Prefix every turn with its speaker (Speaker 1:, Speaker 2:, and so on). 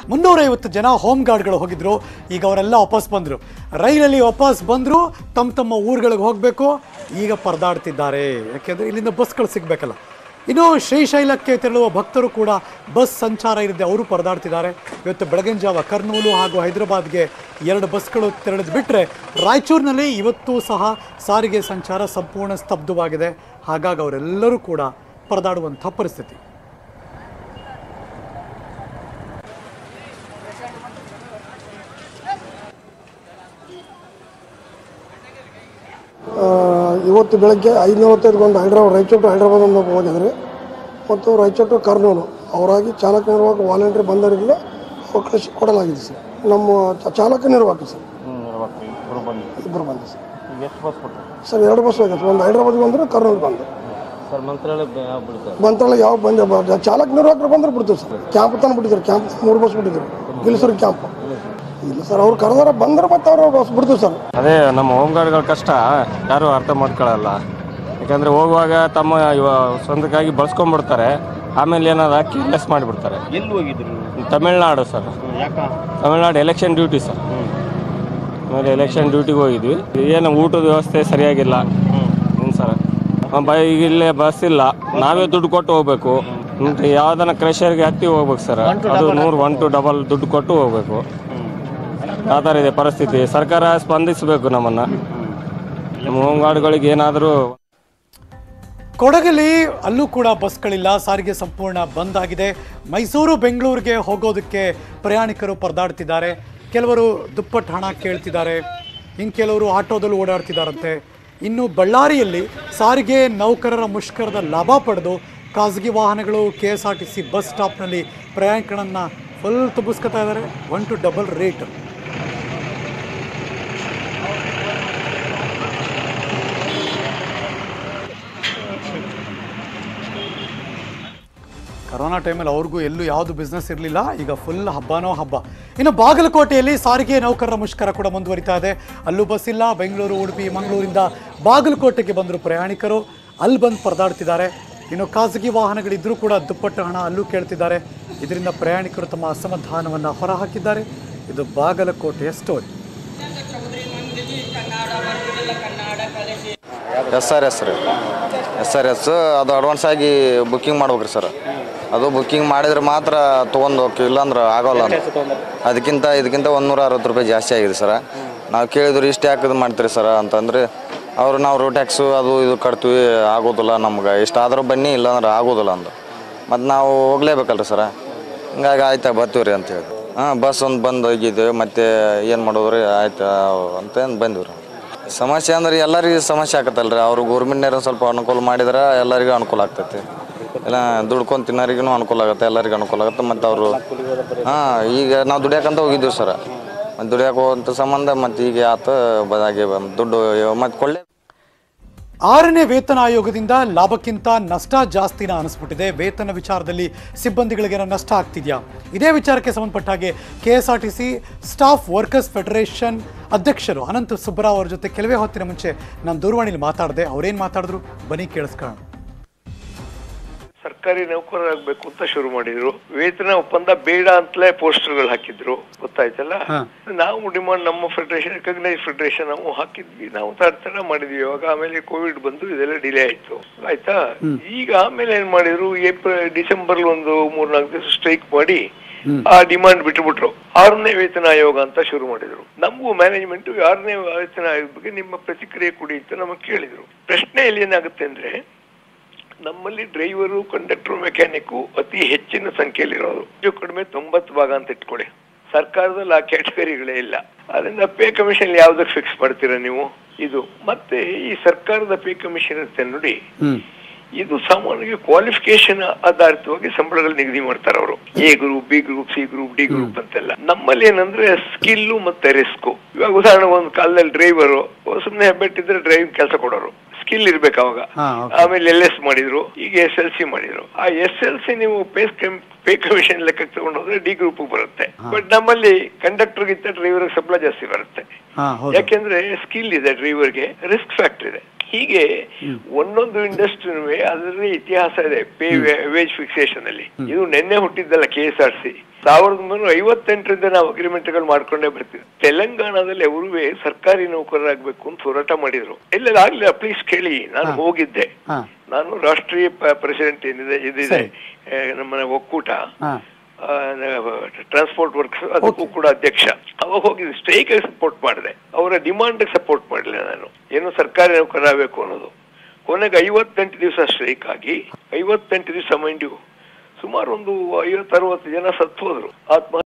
Speaker 1: ಮುನ್ನೂರೈವತ್ತು ಜನ ಹೋಮ್ ಗಾರ್ಡ್ಗಳು ಹೋಗಿದ್ರು ಈಗ ಅವರೆಲ್ಲ ವಾಪಸ್ ಬಂದರು ರೈಲಲ್ಲಿ ವಾಪಸ್ ಬಂದರು ತಮ್ಮ ತಮ್ಮ ಊರುಗಳಿಗೆ ಹೋಗಬೇಕು ಈಗ ಪರದಾಡ್ತಿದ್ದಾರೆ ಯಾಕೆಂದರೆ ಇಲ್ಲಿಂದ ಬಸ್ಗಳು ಸಿಗಬೇಕಲ್ಲ ಇನ್ನು ಶ್ರೀಶೈಲಕ್ಕೆ ತೆರಳುವ ಭಕ್ತರು ಕೂಡ ಬಸ್ ಸಂಚಾರ ಇರದೆ ಅವರು ಪರದಾಡ್ತಿದ್ದಾರೆ ಇವತ್ತು ಬೆಳಗಿನ ಜಾವ ಕರ್ನೂಲು ಹಾಗೂ ಹೈದರಾಬಾದ್ಗೆ ಎರಡು ಬಸ್ಗಳು ತೆರಳಿದು ಬಿಟ್ಟರೆ ರಾಯಚೂರಿನಲ್ಲಿ ಇವತ್ತು ಸಹ ಸಾರಿಗೆ ಸಂಚಾರ ಸಂಪೂರ್ಣ ಸ್ತಬ್ಧವಾಗಿದೆ ಹಾಗಾಗಿ ಅವರೆಲ್ಲರೂ ಕೂಡ ಪರದಾಡುವಂಥ ಪರಿಸ್ಥಿತಿ
Speaker 2: ಆ, ಇವತ್ತು ಬೆಳಗ್ಗೆ ಐದು ನಲವತ್ತೈದು ಒಂದು ಹೈದ್ರಾಬಾದ್ ರಾಯಚೂರು to ಹೈದ್ರಾಬಾದ್ ಒಂದು ಹೋಗಿದ್ದಾರೆ ಮತ್ತು ರಾಯಚೂರು to ಕರ್ನೂಲು ಅವರಾಗಿ ಚಾಲಕ ನಿರ್ವಾಹಕ ವಾಲಂಟ್ರಿ ಬಂದವರಿಗೆ ಅವಕಾಶ ಕೊಡಲಾಗಿದೆ ಸರ್ ನಮ್ಮ ಚ- ಚಾಲಕ ನಿರ್ವಾಹಕ ಸರ್ ಇಬ್ಬರು ಬಂದು ಸರ್
Speaker 3: ಎಷ್ಟು ಬಸ್ ಕೊಟ್ಟರು
Speaker 2: ಸರ್ ಎರಡು ಬಸ್ ಹೋಗಿದೆ ಸರ್ ಒಂದು ಹೈದ್ರಾಬಾದ್ಗೆ ಬಂದರು ಕರ್ನೂಲ್ ಬಂದು
Speaker 3: ಸರ್ ಮಂತ್ರಾಲಯ ಯಾವ ಬಿಡ್ತಾರೆ
Speaker 2: ಬಂತ್ರಲ್ಲ ಯಾವ ಬಂದ ಬ- ಚಾಲಕ ನಿರ್ವಾಹಕರು ಬಂದ್ರೆ ಬಿಡ್ತೀವಿ ಸರ್ ಕ್ಯಾಂಪ್ ತಂದು ಬಿಟ್ಟಿದ್ರು ಕ್ಯಾಂಪ್ ಮೂರು ಬಸ್ ಬಿಟ್ಟಿದ್ರು ಗಿಲ್ಸೂರು ಕ್ಯಾಂಪ್ ಇಲ್ಲ ಸರ್ ಅವ್ರು ಕರೆದಾರ ಬಂದ್ರೆ ಮತ್ತೆ ಅವರು ಬಸ್ ಬಿಡ್ತೀವಿ ಸರ್
Speaker 3: ಅದೇ ನಮ್ಮ ಹೋಮ್ ಗಾರ್ಡ್ಗಳ ಕಷ್ಟ ಯಾರು ಅರ್ಥ ಮಾಡ್ಕೊಳ್ಳಲ್ಲ ಯಾಕಂದ್ರೆ ಹೋಗುವಾಗ ತಮ್ಮ ಇವ ಸ್ವಂತಕ್ಕಾಗಿ ಬಳಸ್ಕೊಂಡ್ಬಿಡ್ತಾರೆ ಆಮೇಲೆ ಏನಾದ ಕೇರ್ಲೆಸ್ ಮಾಡಿಬಿಡ್ತಾರೆ
Speaker 4: ಎಲ್ಲಿ ಹೋಗಿದ್ರು
Speaker 3: ತಮಿಳ್ನಾಡು ಸರ್
Speaker 4: ಯಾಕ
Speaker 3: ತಮಿಳ್ನಾಡು ಎಲೆಕ್ಷನ್ ಡ್ಯೂಟಿ ಸರ್ ಆಮೇಲೆ ಎಲೆಕ್ಷನ್ ಡ್ಯೂಟಿಗೆ ಹೋಗಿದ್ವಿ ಏನು ಊಟದ ವ್ಯವಸ್ಥೆ ಸರಿಯಾಗಿಲ್ಲ ಏನು ಸರ್ ಬೈ ಈಗ ಇಲ್ಲೇ ಬಸ್ ಇಲ್ಲ ನಾವೇ ದುಡ್ಡು ಕೊಟ್ಟು ಹೋಗ್ಬೇಕು ಮತ್ತೆ ಯಾವ್ದನ್ನ ಕ್ರೆಷರ್ಗೆ ಹತ್ತಿ ಹೋಗ್ಬೇಕು ಸರ್ ಅದು ನೂರು ಒನ್ ಟು ಡಬಲ್ ದುಡ್ಡು ಕೊಟ್ಟು ಹೋಗ್ಬೇಕು ಆ ಥರ ಇದೆ ಪರಿಸ್ಥಿತಿ ಸರ್ಕಾರ ಸ್ಪಂದಿಸಬೇಕು ನಮ್ಮನ್ನ ನಮ್ಮ ಹೋಮ್ ಗಾರ್ಡ್ಗಳಿಗೆ ಏನಾದರೂ
Speaker 1: ಕೊಡಗಲ್ಲಿ ಅಲ್ಲೂ ಕೂಡ ಬಸ್ಗಳಿಲ್ಲ ಸಾರಿಗೆ ಸಂಪೂರ್ಣ ಬಂದ್ ಆಗಿದೆ ಮೈಸೂರು ಬೆಂಗಳೂರಿಗೆ ಹೋಗೋದಕ್ಕೆ ಪ್ರಯಾಣಿಕರು ಪರದಾಡ್ತಿದ್ದಾರೆ ಕೆಲವರು ದುಪ್ಪಟ್ಟು ಹಣ ಕೇಳ್ತಿದ್ದಾರೆ ಇನ್ನು ಕೆಲವರು ಆಟೋದಲ್ಲಿ ಓಡಾಡ್ತಿದ್ದಾರಂತೆ ಇನ್ನು ಬಳ್ಳಾರಿಯಲ್ಲಿ ಸಾರಿಗೆ ನೌಕರರ ಮುಷ್ಕರದ ಲಾಭ ಪಡೆದು ಖಾಸಗಿ ವಾಹನಗಳು K S R T C bus ಸ್ಟಾಪ್ನಲ್ಲಿ ಪ್ರಯಾಣಿಕರನ್ನು ಫುಲ್ ತುಂಬಿಸ್ಕೊತಾ ಇದ್ದಾರೆ one two double rate corona ಟೈಮಲ್ಲಿ ಅವ್ರಿಗೂ ಎಲ್ಲೂ ಯಾವುದು ಬಿಸ್ನೆಸ್ ಇರಲಿಲ್ಲ ಈಗ ಫುಲ್ ಹಬ್ಬನೋ ಹಬ್ಬ ಇನ್ನು ಬಾಗಲಕೋಟೆಯಲ್ಲಿ ಸಾರಿಗೆ ನೌಕರರ ಮುಷ್ಕರ ಕೂಡ ಮುಂದುವರಿತಾ ಇದೆ ಅಲ್ಲೂ ಬಸ್ ಇಲ್ಲ ಬೆಂಗಳೂರು ಉಡುಪಿ ಮಂಗಳೂರಿಂದ ಬಾಗಲಕೋಟೆಗೆ ಬಂದರು ಪ್ರಯಾಣಿಕರು ಅಲ್ಲಿ ಬಂದು ಪರದಾಡ್ತಿದ್ದಾರೆ ಇನ್ನು ಖಾಸಗಿ ವಾಹನಗಳಿದ್ರೂ ಕೂಡ ದುಪ್ಪಟ್ಟು ಹಣ ಅಲ್ಲೂ ಕೇಳ್ತಿದ್ದಾರೆ ಇದರಿಂದ ಪ್ರಯಾಣಿಕರು ತಮ್ಮ ಅಸಮಾಧಾನವನ್ನು ಹೊರಹಾಕಿದ್ದಾರೆ ಇದು ಬಾಗಲಕೋಟೆಯ story
Speaker 5: S R S re S R S ಅದು ಅಡ್ವಾನ್ಸ್ ಆಗಿ ಬುಕ್ಕಿಂಗ್ ಮಾಡ್ಬೇಕ್ರಿ ಸರ್ ಅದು ಬುಕ್ಕಿಂಗ್ ಮಾಡಿದ್ರೆ ಮಾತ್ರ ತೊಗೊಂಡು ಹೋಗ್ತೀವಿ ಇಲ್ಲಾಂದ್ರೆ ಆಗೋಲ್ಲ ಅಂತ ಅದಕ್ಕಿಂತ ಇದಕ್ಕಿಂತ ಒಂದೂರ ಅರವತ್ತು ರೂಪಾಯಿ ಜಾಸ್ತಿ ಆಗಿದೆ ಸರ್ ನಾವು ಕೇಳಿದ್ರು ಇಷ್ಟು ಯಾಕೆ ಇದು ಮಾಡ್ತೀರಿ ಸರ್ ಅಂತಂದ್ರೆ ಅವರು ನಾವು ರೋಡ್ ಟ್ಯಾಕ್ಸು ಅದು ಇದು ಕಟ್ತೀವಿ ಆಗೋದಿಲ್ಲ ನಮ್ಗೆ ಇಷ್ಟಾದರೂ ಬನ್ನಿ ಇಲ್ಲಾಂದ್ರೆ ಆಗೋದಿಲ್ಲ ಅಂದು ಮತ್ತು ನಾವು ಹೋಗ್ಲೇಬೇಕಲ್ರಿ ಸರ ಹಿಂಗಾಗಿ ಆಯ್ತಾ ಬರ್ತೀವಿ ರೀ ಅಂತ ಹೇಳಿ ಹಾಂ ಬಸ್ ಒಂದು ಬಂದು ಹೋಗಿದ್ದೇವೆ ಮತ್ತು ಏನು ಮಾಡೋದ್ರಿ ಆಯ್ತು ಅಂತ ಬಂದಿವಿ ರೀ ಸಮಸ್ಯೆ ಅಂದ್ರೆ ಎಲ್ಲರಿಗೂ ಸಮಸ್ಯೆ ಆಕತ್ತಲ್ರಿ ಅವ್ರು ಗೌರ್ಮೆಂಟ್ನವ್ರು ಸ್ವಲ್ಪ ಅನುಕೂಲ ಮಾಡಿದ್ರೆ ಎಲ್ಲರಿಗೂ ಅನುಕೂಲ ಆಗ್ತೈತಿ ಎಲ್ಲ ದುಡ್ಕೊಂಡು ತಿನ್ನೋರಿಗೂ ಅನುಕೂಲ ಆಗುತ್ತೆ ಎಲ್ಲರಿಗೂ ಅನುಕೂಲ ಆಗುತ್ತೆ ಮತ್ತು ಅವರು ಹಾಂ ಈಗ ನಾವು ದುಡಿಯಾಕಂತ ಹೋಗಿದ್ದೀವಿ ಸರ್ ಮತ್ತು ದುಡಿಯಾಕ ಹೋಗಂತ ಸಂಬಂಧ ಮತ್ತು ಈಗ ಆತ ಬದಾಗಿ ದುಡ್ಡು ಮತ್ತು ಕೊಳ್ಳೆ
Speaker 1: ಆರನೇ ವೇತನ ಆಯೋಗದಿಂದ ಲಾಭಕ್ಕಿಂತ ನಷ್ಟ ಜಾಸ್ತಿನ ಅನಿಸ್ಬಿಟ್ಟಿದೆ ವೇತನ ವಿಚಾರದಲ್ಲಿ ಸಿಬ್ಬಂದಿಗಳಿಗೆ ನಷ್ಟ ಆಗ್ತಿದೆಯಾ ಇದೇ ವಿಚಾರಕ್ಕೆ ಸಂಬಂಧಪಟ್ಟ ಹಾಗೆ K S R T C staff workers federation ಅಧ್ಯಕ್ಷರು ಅನಂತ ಸುಬ್ಬರಾವ್ ಅವರ ಜೊತೆ ಕೆಲವೇ ಹೊತ್ತಿನ ಮುಂಚೆ ನಾನು ದೂರವಾಣಿಲಿ ಮಾತಾಡಿದೆ ಅವ್ರೇನು ಮಾತಾಡಿದ್ರು ಬನ್ನಿ ಕೇಳಿಸ್ಕೊಳ್ಳೋಣ
Speaker 6: ಸರ್ಕಾರಿ ನೌಕರರಾಗಬೇಕು ಅಂತ ಶುರು ಮಾಡಿದ್ರು ವೇತನ ಒಪ್ಪಂದ ಬೇಡ ಅಂತಲೇ ಪೋಸ್ಟರ್ಗಳು ಹಾಕಿದ್ರು ಗೊತ್ತಾಯ್ತಲ್ಲ ನಾವು ಡಿಮಾಂಡ್ ನಮ್ಮ ಫೆಡರೇಷನ್ ರೆಕಗ್ನೈಸ್ ಫೆಡರೇಷನ್ ನಾವು ಹಾಕಿದ್ವಿ ನಾವು ತಡ ಮಾಡಿದ್ವಿ ಇವಾಗ ಆಮೇಲೆ ಕೋವಿಡ್ ಬಂದು ಇದೆಲ್ಲ ಡಿಲೇ ಆಯ್ತು ಆಯ್ತಾ ಈಗ ಆಮೇಲೆ ಏನ್ ಮಾಡಿದ್ರು ಏಪ್ರಿಲ್ ಡಿಸೆಂಬರ್ ಒಂದು ಮೂರ್ನಾಲ್ಕು ದಿವಸ ಸ್ಟ್ರೈಕ್ ಮಾಡಿ ಆ ಡಿಮಾಂಡ್ ಬಿಟ್ಟುಬಿಟ್ರು ಆರನೇ ವೇತನ ಆಯೋಗ ಅಂತ ಶುರು ಮಾಡಿದ್ರು ನಮಗೂ ಮ್ಯಾನೇಜ್ಮೆಂಟ್ ಆರನೇ ವೇತನ ಆಯೋಗದ ಬಗ್ಗೆ ನಿಮ್ಮ ಪ್ರತಿಕ್ರಿಯೆ ಕೊಡಿ ಅಂತ ನಮಗೆ ಕೇಳಿದ್ರು ಪ್ರಶ್ನೆ ಇಲ್ಲಿ ಏನಾಗುತ್ತೆ ಅಂದ್ರೆ ನಮ್ಮಲ್ಲಿ ಡ್ರೈವರು ಕಂಡಕ್ಟರ್ ಮೆಕ್ಯಾನಿಕ್ ಅತಿ ಹೆಚ್ಚಿನ ಸಂಖ್ಯೆಯಲ್ಲಿರೋದು ಹೆಚ್ಚು ಕಡಿಮೆ ತೊಂಬತ್ತು ಭಾಗ ಅಂತ ಇಟ್ಕೊಳ್ಳಿ ಸರ್ಕಾರದಲ್ಲಿ ಆ ಕ್ಯಾಟಗರಿಗಳೇ ಇಲ್ಲ ಅದರಿಂದ ಪೇ ಕಮಿಷನ್ ಯಾವ್ದಕ್ಕೆ ಫಿಕ್ಸ್ ಮಾಡ್ತೀರಾ ನೀವು ಇದು ಮತ್ತೆ ಈ ಸರ್ಕಾರದ ಪೇ ಕಮಿಷನ್ ಇರುತ್ತೆ ನೋಡಿ ಇದು ಸಾಮಾನ್ಯವಾಗಿ ಕ್ವಾಲಿಫಿಕೇಶನ್ ಆಧಾರಿತವಾಗಿ ಸಂಬಳಗಳು ನಿಗದಿ ಮಾಡ್ತಾರೆ ಅವರು A group B group C group D group ಅಂತೆಲ್ಲ ನಮ್ಮಲ್ಲಿ ಏನಂದ್ರೆ ಸ್ಕಿಲ್ಲು ಮತ್ತೆ ರಿಸ್ಕ್ ಇವಾಗ ಉದಾಹರಣೆ ಒಂದು ಕಾಲದಲ್ಲಿ ಡ್ರೈವರು ಸುಮ್ಮನೆ ಹೆಬ್ಬೆಟ್ಟಿದ್ರೆ ಡ್ರೈವಿಂಗ್ ಕೆಲಸ ಕೊಡೋರು ಸ್ಕಿಲ್ ಇರ್ಬೇಕು ಅವಾಗ
Speaker 1: ಹಾ,
Speaker 6: ಆಮೇಲೆ ಎಲ್ ಎಸ್ ಮಾಡಿದ್ರು ಈಗ ಎಸ್ ಎಲ್ ಸಿ ಮಾಡಿದ್ರು ಆ ಎಸ್ ಎಲ್ ಸಿ ನೀವು ಪೇ ಪೇ ಕಮಿಷನ್ ಲೆಕ್ಕಕ್ಕೆ ತಗೊಂಡೋದ್ರೆ ಡಿ ಗ್ರೂಪ್ ಬರುತ್ತೆ ಬಟ್ ನಮ್ಮಲ್ಲಿ ಕಂಡಕ್ಟರ್ ಗಿಂತ ಡ್ರೈವರ್ ಸಂಬಳ ಜಾಸ್ತಿ ಬರುತ್ತೆ
Speaker 1: ಹಾಂ ಹೌದು
Speaker 6: ಯಾಕೆಂದ್ರೆ ಸ್ಕಿಲ್ ಇದೆ ಡ್ರೈವರ್ಗೆ ರಿಸ್ಕ್ ಫ್ಯಾಕ್ಟರ್ ಇದೆ ಹೀಗೆ ಒಂದೊಂದು ಇಂಡಸ್ಟ್ರಿನೂ ಅದರಲ್ಲಿ ಇತಿಹಾಸ ಇದೆ ಪೇ ವೇಜ್ ಫಿಕ್ಸೇಷನ್ ಅಲ್ಲಿ ಇದು ನಿನ್ನೆ ಹುಟ್ಟಿದ್ದಲ್ಲ ಕೆ ಎಸ್ ಆರ್ ಸಿ ಸಾವಿರದ ಒಂಬೈನೂರ ಐವತ್ತೆಂಟರಿಂದ ನಾವು ಅಗ್ರಿಮೆಂಟ್ ಗಳು ಮಾಡ್ಕೊಂಡೇ ಬರ್ತೀವಿ ತೆಲಂಗಾಣದಲ್ಲಿ ಅವರು ಸರ್ಕಾರಿ ನೌಕರರಾಗಬೇಕು ಅಂತ ಹೋರಾಟ ಮಾಡಿದ್ರು ಇಲ್ಲ ಆಗ್ಲಿಲ್ಲ ಪ್ಲೀಸ್ ಕೇಳಿ ನಾನು ಹೋಗಿದ್ದೆ
Speaker 1: ಹಾ.
Speaker 6: ನಾನು ರಾಷ್ಟ್ರೀಯ ಪ್ರೆಸಿಡೆಂಟ್ ಏನಿದೆ ಇದಿದೆ
Speaker 1: ಸರಿ.
Speaker 6: ಆ, ನಮ್ಮ ಒಕ್ಕೂಟ
Speaker 1: ಹಾ
Speaker 6: ಟ್ರಾನ್ಸ್ಪೋರ್ಟ್ ವರ್ಕ್ಸ್ ಅದಕ್ಕೂ ಕೂಡ ಅಧ್ಯಕ್ಷ ಅವಾಗ ಹೋಗಿ ಸ್ಟ್ರೈಕ್ ಸಪೋರ್ಟ್ ಮಾಡಿದೆ ಅವರ ಡಿಮಾಂಡ್ ಸಪೋರ್ಟ್ ಮಾಡಲಿಲ್ಲ ನಾನು ಏನು ಸರ್ಕಾರಿ ನೌಕರಾಗಬೇಕು ಅನ್ನೋದು ಕೊನೆಗೆ ಐವತ್ತೆಂಟು ದಿವಸ ಸ್ಟ್ರೈಕ್ ಆಗಿ ಐವತ್ತೆಂಟು ದಿವಸ ಮೈಂಡ್ ಸುಮಾರು ಒಂದು ಐವತ್ತು ಅರವತ್ತು ಜನ ಸತ್ತು ಹೋದ್ರು ಆತ್ಮ